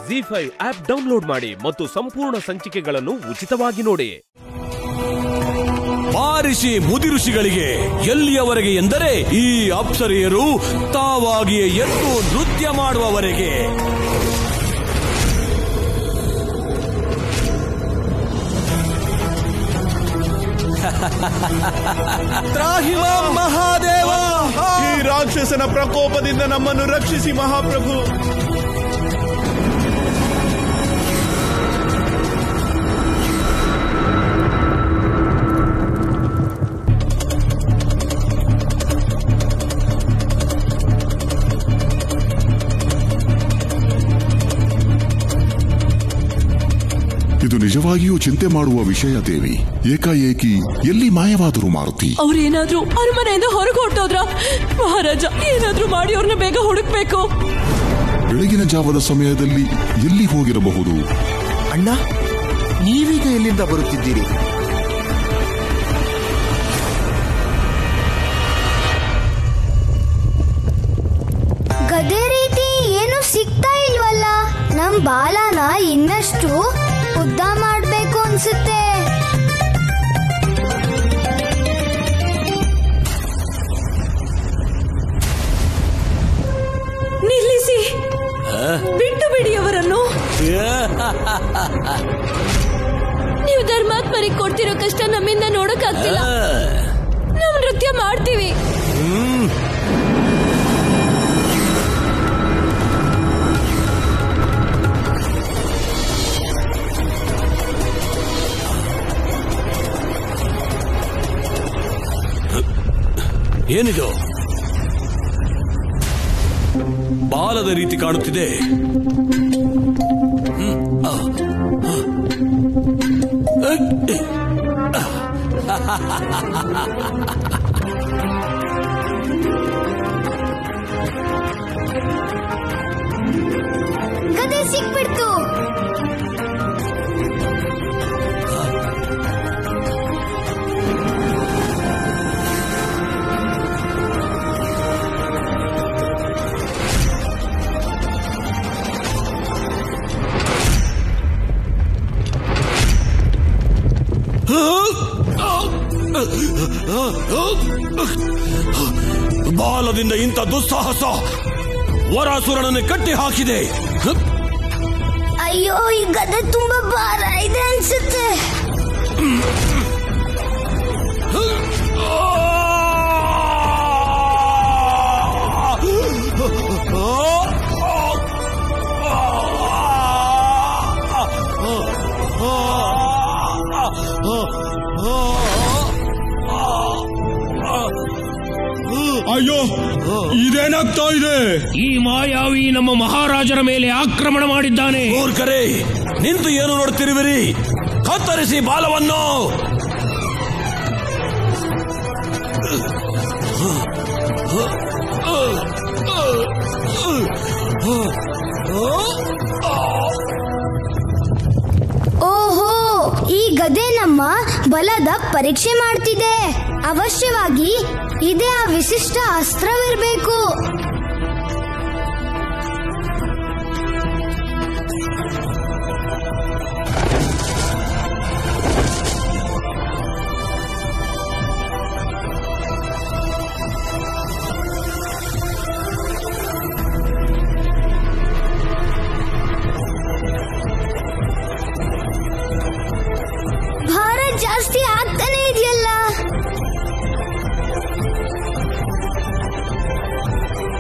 G five app download ಮಾಡಿ ಮತ್ತು ಸಂಪೂರ್ಣ ಸಂಚಿಕೆಗಳನ್ನು ಉಚಿತವಾಗಿ ನೋಡಿ ಬಾರಿಸಿ ಮುದಿಋಷಿಗಳಿಗೆ ಎಲ್ಲಿಯವರೆಗೆ ಎಂದರೆ ಈ ಅಪ್ಸರೆಯರು ತಾವಾಗಿಯೇ ಎದ್ದು ನೃತ್ಯ ಮಾಡುವವರೆಗೆ ತ್ರಾಹಿಮ ಮಹಾದೇವ ಈ ರಾಕ್ಷಸನ ಪ್ರಕೋಪದಿಂದ ನಮ್ಮನ್ನು ರಕ್ಷಿಸಿ ಮಹಾಪ್ರಭು ಇದು ನಿಜವಾಗಿಯೂ ಚಿಂತೆ ಮಾಡುವ ವಿಷಯ ದೇವಿ ಏಕಾಏಕಿ ಎಲ್ಲಿ ಮಾಯವಾದರು ಮಾರುತಿ ಅವ್ರೇನಾದ್ರೂ ಅರಮನೆಯಿಂದ ಹೊರಗೆ ಹೊರಟೋದ್ರ ಮಹಾರಾಜ ಏನಾದ್ರೂ ಮಾಡಿ ಅವ್ರನ್ನ ಬೇಗ ಹುಡುಕ್ಬೇಕು ಬೆಳಗಿನ ಜಾವದ ಸಮಯದಲ್ಲಿ ಎಲ್ಲಿ ಹೋಗಿರಬಹುದು ಅಣ್ಣ ನೀವೀಗ ಎಲ್ಲಿಂದ ಬರುತ್ತಿದ್ದೀರಿ ಗದೆ ರೀತಿ ಏನು ಸಿಗ್ತಾ ಇಲ್ವಲ್ಲ ನಮ್ ಬಾಲನ ಇನ್ನಷ್ಟು ಉದ್ದ ಮಾಡ್ಬೇಕು ಅನ್ಸುತ್ತೆ ನಿಲ್ಲಿಸಿ ಬಿಟ್ಟು ಬಿಡಿ ಅವರನ್ನು ನೀವು ಧರ್ಮಾತ್ಮರಿಗೆ ಕೊಡ್ತಿರೋ ಕಷ್ಟ ನಮ್ಮಿಂದ ನೋಡಕ್ಕಾಗ್ತಿಲ್ಲ ನಾವು ನೃತ್ಯ ಮಾಡ್ತೀವಿ ಏನಿದು ಬಾಲದ ರೀತಿ ಕಾಣುತ್ತಿದೆ ಹ್ಮ್, ಆ, ಆ. ಅಹ್, ಗದೆ ಸಿಕ್ಬಿಡ್ತು ಬಾಲದಿಂದ ಇಂಥ ದುಸ್ಸಾಹಸ ವರಾಸುರನನ್ನು ಕಟ್ಟಿ ಹಾಕಿದೆ ಹ್, ಅಯ್ಯೋ ಈ ಗದೆ ತುಂಬಾ ಭಾರ ಇದೆ ಅನ್ಸುತ್ತೆ ಅಯ್ಯೋ ಇದೇನಾಗ್ತಾ ಇದೆ ಈ ಮಾಯಾವಿ ನಮ್ಮ ಮಹಾರಾಜರ ಮೇಲೆ ಆಕ್ರಮಣ ಮಾಡಿದ್ದಾನೆ ಮೂರ್ಖರೇ ನಿಂತು ಏನು ನೋಡ್ತಿರುವಿರಿ ಕತ್ತರಿಸಿ ಬಾಲವನ್ನು ಓಹೋ ಈ ಗದೆ ನಮ್ಮ ಬಲದ ಪರೀಕ್ಷೆ ಮಾಡ್ತಿದೆ ಅವಶ್ಯವಾಗಿ ಇದೇ ಆ ವಿಶಿಷ್ಟ ಅಸ್ತ್ರವಿರಬೇಕು ಭಾರ ಜಾಸ್ತಿ ಆಗ್ತಾನೆ ಇದೆಯಲ್ಲ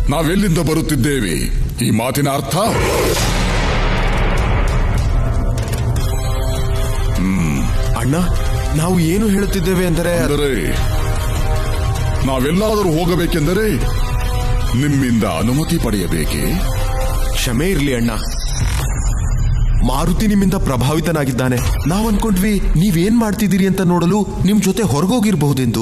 ನಾವೆಲ್ಲಿಂದ ಬರುತ್ತಿದ್ದೇವೆ ಈ ಮಾತಿನ ಅರ್ಥ ಅಣ್ಣ ನಾವು ಏನು ಹೇಳುತ್ತಿದ್ದೇವೆ ಅಂದರೆ ಅಂದರೆ ನಾವೆಲ್ಲಾದರೂ ಹೋಗಬೇಕೆಂದರೆ ನಿಮ್ಮಿಂದ ಅನುಮತಿ ಪಡೆಯಬೇಕೇ ಕ್ಷಮೆ ಇರ್ಲಿ ಅಣ್ಣ ಮಾರುತಿ ನಿಮ್ಮಿಂದ ಪ್ರಭಾವಿತನಾಗಿದ್ದಾನೆ ನಾವ್ ಅನ್ಕೊಂಡ್ವಿ ನೀವೇನ್ ಮಾಡ್ತಿದ್ದೀರಿ ಅಂತ ನೋಡಲು ನಿಮ್ ಜೊತೆ ಹೊರಗೋಗಿರ್ಬಹುದೆಂದು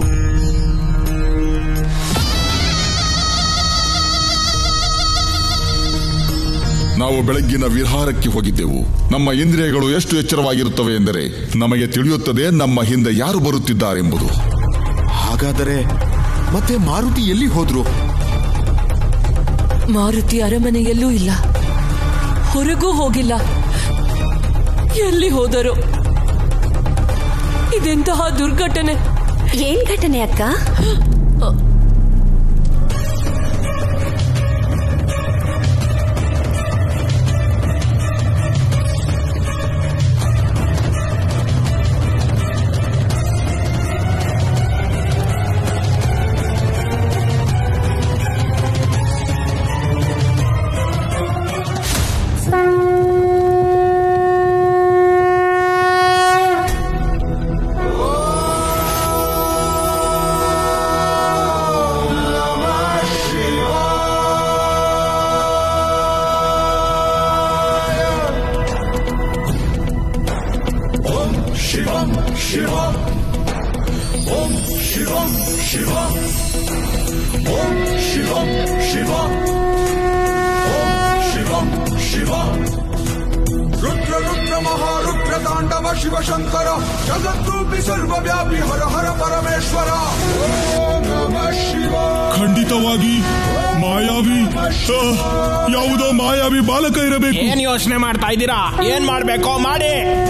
ನಾವು ಬೆಳಗ್ಗಿನ ವಿಹಾರಕ್ಕೆ ಹೋಗಿದ್ದೆವು ನಮ್ಮ ಇಂದ್ರಿಯಗಳು ಎಷ್ಟು ಎಚ್ಚರವಾಗಿರುತ್ತವೆ ಎಂದರೆ ನಮಗೆ ತಿಳಿಯುತ್ತದೆ ನಮ್ಮ ಹಿಂದೆ ಯಾರು ಬರುತ್ತಿದ್ದಾರೆಂಬುದು ಹಾಗಾದರೆ ಮತ್ತೆ ಮಾರುತಿ ಎಲ್ಲಿ ಹೋದ್ರು ಮಾರುತಿ ಅರಮನೆಯಲ್ಲೂ ಇಲ್ಲ ಹೊರಗೂ ಹೋಗಿಲ್ಲ ಎಲ್ಲಿ ಹೋದರು ಇದೆಂತಹ ದುರ್ಘಟನೆ ಏನ್ ಘಟನೆ ಅಕ್ಕ ರುದ್ರ ರುದ್ರ ಮಹಾರುದ್ರ ತಾಂಡವ ಶಿವಶಂಕರ ಜಗದ್ರೂಪಿ ಸರ್ವವ್ಯಾಪಿ ಹರ ಹರ ಪರಮೇಶ್ವರ ಓಂ ನಮಃ ಶಿವಾಯ ಖಂಡಿತವಾಗಿ ಮಾಯಾವಿ ಆ, ಯಾವುದೋ ಮಾಯಾವಿ ಬಾಲಕ ಇರಬೇಕು ಏನ್ ಯೋಚನೆ ಮಾಡ್ತಾ ಇದ್ದೀರಾ ಏನ್ ಮಾಡ್ಬೇಕೋ ಮಾಡಿ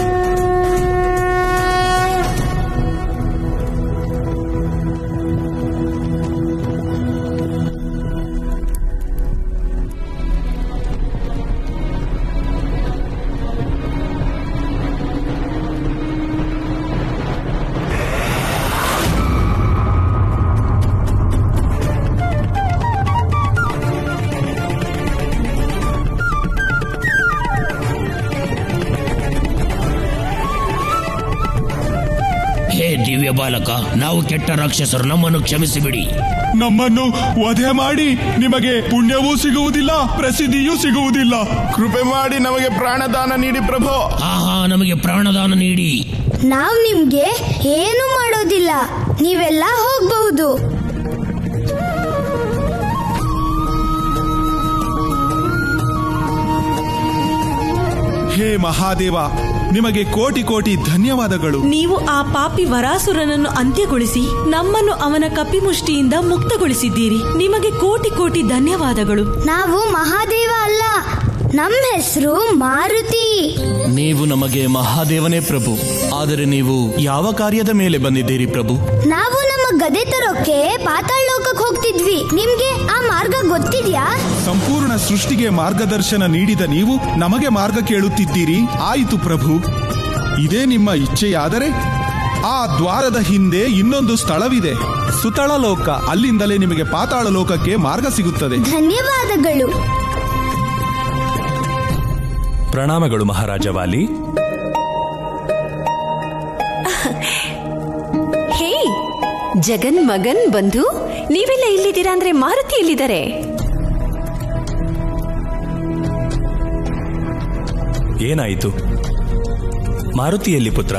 ಹೇ ದಿವ್ಯ ಬಾಲಕ ನಾವು ಕೆಟ್ಟ ರಾಕ್ಷಸರು ನಮ್ಮನ್ನು ಕ್ಷಮಿಸಿಬಿಡಿ ನಮ್ಮನ್ನು ವಧೆ ಮಾಡಿ ನಿಮಗೆ ಪುಣ್ಯವೂ ಸಿಗುವುದಿಲ್ಲ ಪ್ರಸಿದ್ಧಿಯೂ ಸಿಗುವುದಿಲ್ಲ ಕೃಪೆ ಮಾಡಿ ನಮಗೆ ಪ್ರಾಣದಾನ ನೀಡಿ ಪ್ರಭೋ ಆಹಾ ನಮಗೆ ಪ್ರಾಣದಾನ ನೀಡಿ ನಾವ್ ನಿಮ್ಗೆ ಏನು ಮಾಡೋದಿಲ್ಲ ನೀವೆಲ್ಲ ಹೋಗ್ಬಹುದು ಹೇ ಮಹಾದೇವ ನಿಮಗೆ ಕೋಟಿ ಕೋಟಿ ಧನ್ಯವಾದಗಳು ನೀವು ಆ ಪಾಪಿ ವರಾಸುರನನ್ನು ಅಂತ್ಯಗೊಳಿಸಿ ನಮ್ಮನ್ನು ಅವನ ಕಪಿಮುಷ್ಟಿಯಿಂದ ಮುಕ್ತಗೊಳಿಸಿದ್ದೀರಿ ನಿಮಗೆ ಕೋಟಿ ಕೋಟಿ ಧನ್ಯವಾದಗಳು ನಾವು ಮಹಾದೇವ ಅಲ್ಲ ನಮ್ಮ ಹೆಸರು ಮಾರುತಿ ನೀವು ನಮಗೆ ಮಹಾದೇವನೇ ಪ್ರಭು ಆದರೆ ನೀವು ಯಾವ ಕಾರ್ಯದ ಮೇಲೆ ಬಂದಿದ್ದೀರಿ ಪ್ರಭು ನಾವು ನಮ್ಮ ಗದೆ ತರೋಕೆ ಪಾತಾಳ ಲೋಕಕ್ಕೆ ಹೋಗ್ತಿದ್ವಿ ನಿಮ್ಗೆ ಆ ಮಾರ್ಗ ಗೊತ್ತಿದ್ಯಾ ಸಂಪೂರ್ಣ ಸೃಷ್ಟಿಗೆ ಮಾರ್ಗದರ್ಶನ ನೀಡಿದ ನೀವು ನಮಗೆ ಮಾರ್ಗ ಕೇಳುತ್ತಿದ್ದೀರಿ ಆಯಿತು ಪ್ರಭು ಇದೇ ನಿಮ್ಮ ಇಚ್ಛೆಯಾದರೆ ಆ ದ್ವಾರದ ಹಿಂದೆ ಇನ್ನೊಂದು ಸ್ಥಳವಿದೆ ಸುತಳ ಲೋಕ ಅಲ್ಲಿಂದಲೇ ನಿಮಗೆ ಪಾತಾಳ ಲೋಕಕ್ಕೆ ಮಾರ್ಗ ಸಿಗುತ್ತದೆ ಧನ್ಯವಾದಗಳು ಪ್ರಣಾಮಗಳು ಮಹಾರಾಜ ವಾಲಿ ಹೇ ಜಗನ್ ಮಗನ್ ಬಂಧು ನೀವೆಲ್ಲ ಇಲ್ಲಿದ್ದೀರಾ ಅಂದ್ರೆ ಮಾರುತಿ ಎಲ್ಲಿದ್ದಾರೆ ಏನಾಯಿತು ಮಾರುತಿಯಲ್ಲಿ ಪುತ್ರ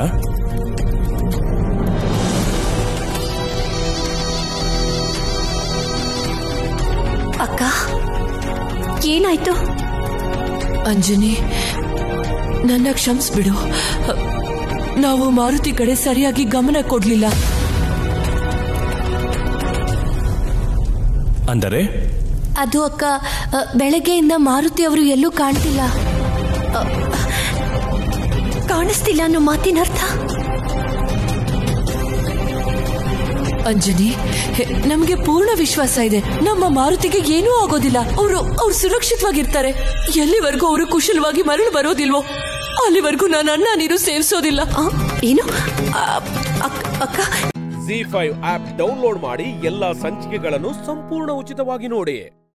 ಅಕ್ಕ ಏನಾಯ್ತು ಅಂಜನಿ ನನ್ನ ಕ್ಷಮಿಸ್ಬಿಡು ನಾವು ಮಾರುತಿ ಕಡೆ ಸರಿಯಾಗಿ ಗಮನ ಕೊಡ್ಲಿಲ್ಲ ಅಂದರೆ ಅದು ಅಕ್ಕ ಅ, ಬೆಳಗ್ಗೆಯಿಂದ ಮಾರುತಿ ಅವರು ಎಲ್ಲೂ ಕಾಣ್ತಿಲ್ಲ ಕಾಣಿಸ್ತಿಲ್ಲ ಅನ್ನೋ ಮಾತಿನ ಅರ್ಥ ಅಂಜನಿ ಹೆ, ನಮ್ಗೆ ಪೂರ್ಣ ವಿಶ್ವಾಸ ಇದೆ ನಮ್ಮ ಮಾರುತಿಗೆ ಏನೂ ಆಗೋದಿಲ್ಲ ಅವರು ಅವ್ರು ಸುರಕ್ಷಿತವಾಗಿರ್ತಾರೆ ಎಲ್ಲಿವರೆಗೂ ಅವರು ಕುಶಲವಾಗಿ ಮರಳು ಬರೋದಿಲ್ವೋ ಅಲ್ಲಿವರೆಗೂ ನಾನು ಅನ್ನ ನೀರು ಸೇವಿಸೋದಿಲ್ಲ ಏನು ಅಕ್ಕ ಜಿ ಫೈವ್ ಆಪ್ ಡೌನ್ಲೋಡ್ ಮಾಡಿ ಎಲ್ಲಾ ಸಂಚಿಕೆಗಳನ್ನು ಸಂಪೂರ್ಣ ಉಚಿತವಾಗಿ ನೋಡಿ